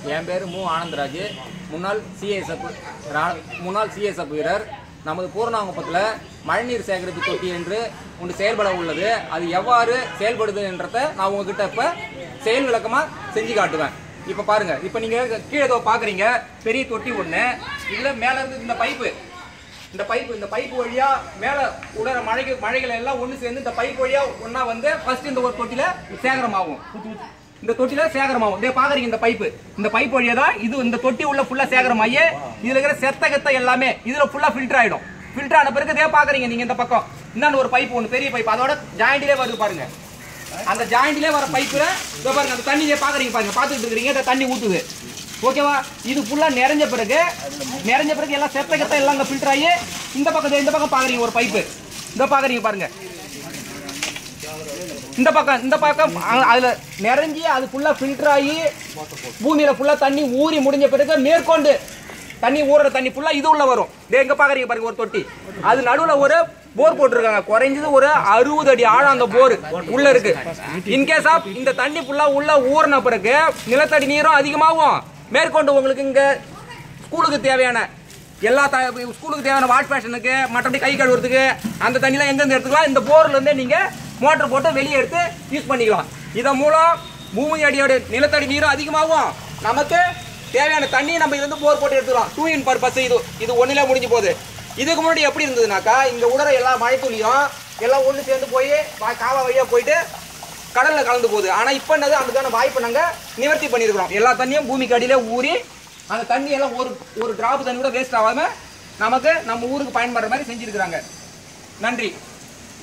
என் பேர் மு ஆனந்தராஜ் முன்னாள் சிஎஸ்எஃப் முன்னாள் சிஎஸ்எஃப் வீரர் நமது பூர்ணாங்குப்பத்தில் மழைநீர் சேகரிப்பு தொட்டி என்று ஒன்று செயல்பட உள்ளது அது எவ்வாறு செயல்படுது என்றத நான் உங்ககிட்ட இப்போ செயல் விளக்கமாக செஞ்சு காட்டுவேன் இப்போ பாருங்க இப்போ நீங்கள் கீழே ஏதோ பார்க்குறீங்க பெரிய தொட்டி ஒன்று இதில் மேலே இருந்து இந்த பைப்பு இந்த பைப்பு இந்த பைப்பு வழியா மேல உடற மழைக்கு மழைகள் எல்லாம் ஒண்ணு சேர்ந்து இந்த பைப் வழியா ஒண்ணா வந்து ஃபர்ஸ்ட் இந்த ஒரு தொட்டில சேகரமாகும் இந்த தொட்டில சேகரமாகும் இதே பாக்குறீங்க இந்த பைப்பு இந்த பைப் வழியா தான் இது இந்த தொட்டி உள்ள ஃபுல்லா சேகரமாகி இதுல இருக்கிற செத்த கெத்த எல்லாமே இதுல ஃபுல்லா ஃபில்டர் ஆயிடும் ஃபில்டர் ஆன பிறகு இதே பாக்குறீங்க நீங்க இந்த பக்கம் இன்னொன்னு ஒரு பைப் ஒன்று பெரிய பைப் அதோட ஜாயிண்டிலே வருது பாருங்க அந்த ஜாயிண்டிலே வர பைப்புல இதோ பாருங்க அந்த தண்ணியிலே பாக்குறீங்க பாருங்க பாத்துக்கிட்டு இருக்கிறீங்க இந்த தண்ணி ஊத்துது ஓகேவா இது ஃபுல்லா நிறைஞ்ச பிறகு நிறைஞ்ச பிறகு எல்லாம் செத்த கெத்த எல்லாம் அங்க ஃபில்டர் ஆகி இந்த பக்கம் இந்த பக்கம் பாக்குறீங்க ஒரு பைப்பு இந்த பாக்குறீங்க பாருங்க இந்த பக்கம் இந்த பக்கம் அ- அதுல நிறைஞ்சி அது ஃபுல்லா ஃபில்டர் ஆகி பூமியில ஃபுல்லா தண்ணி ஊறி முடிஞ்ச பிறகு மேற்கொண்டு தண்ணி ஊறுற தண்ணி ஃபுல்லா இது உள்ள வரும் இதே எங்க பாக்குறீங்க பாருங்க ஒரு தொட்டி அது நடுவுல ஒரு போர் போட்டிருக்காங்க குறைஞ்சது ஒரு அறுபது அடி ஆழம் அந்த போர் உள்ள இருக்கு இன்கேஸ் ஆஃப் இந்த தண்ணி ஃபுல்லா உள்ள ஊறின பிறகு நிலத்தடி நீரும் அதிகமாகும் மேற்கொண்டு உங்களுக்கு இங்க ஸ்கூலுக்கு தேவையான எல்லா த ஸ்கூலுக்கு தேவையான வாஷ் ஃபேஷனுக்கு மற்றபடி கை கழுவுறதுக்கு அந்த தண்ணிலாம் எங்கேருந்து எடுத்துக்கலாம் இந்த போர்ல இருந்தே நீங்க மோட்டர் போட்டு வெளியே எடுத்து யூஸ் பண்ணிக்கலாம் இதன் மூலம் பூமி அடியோட நிலத்தடி நீரும் அதிகமாகும் நமக்கு தேவையான தண்ணி நம்ம இதுல இருந்து போர் போட்டு எடுத்துக்கலாம் டூ இன் பர்பஸ் இது இது ஒண்ணுல முடிஞ்சு போகுது இதுக்கு முன்னாடி எப்படி இருந்ததுனாக்கா இங்க உடற எல்லா மழை துளியும் எல்லாம் ஒண்ணு சேர்ந்து போய் வா- காவா வழியா போயிட்டு கடல்ல கலந்து போகுது ஆனா இப்ப என்னது அதுக்கான வாய்ப்பை நாங்க நிவர்த்தி பண்ணிருக்கிறோம் எல்லா தண்ணியும் பூமிக்கு அடியில ஊறி அந்த தண்ணி எல்லாம் ஒரு ஒரு டிராப் தண்ணி கூட வேஸ்ட் ஆகாம நமக்கு நம்ம ஊருக்கு பயன்படுற மாதிரி செஞ்சிருக்கிறாங்க நன்றி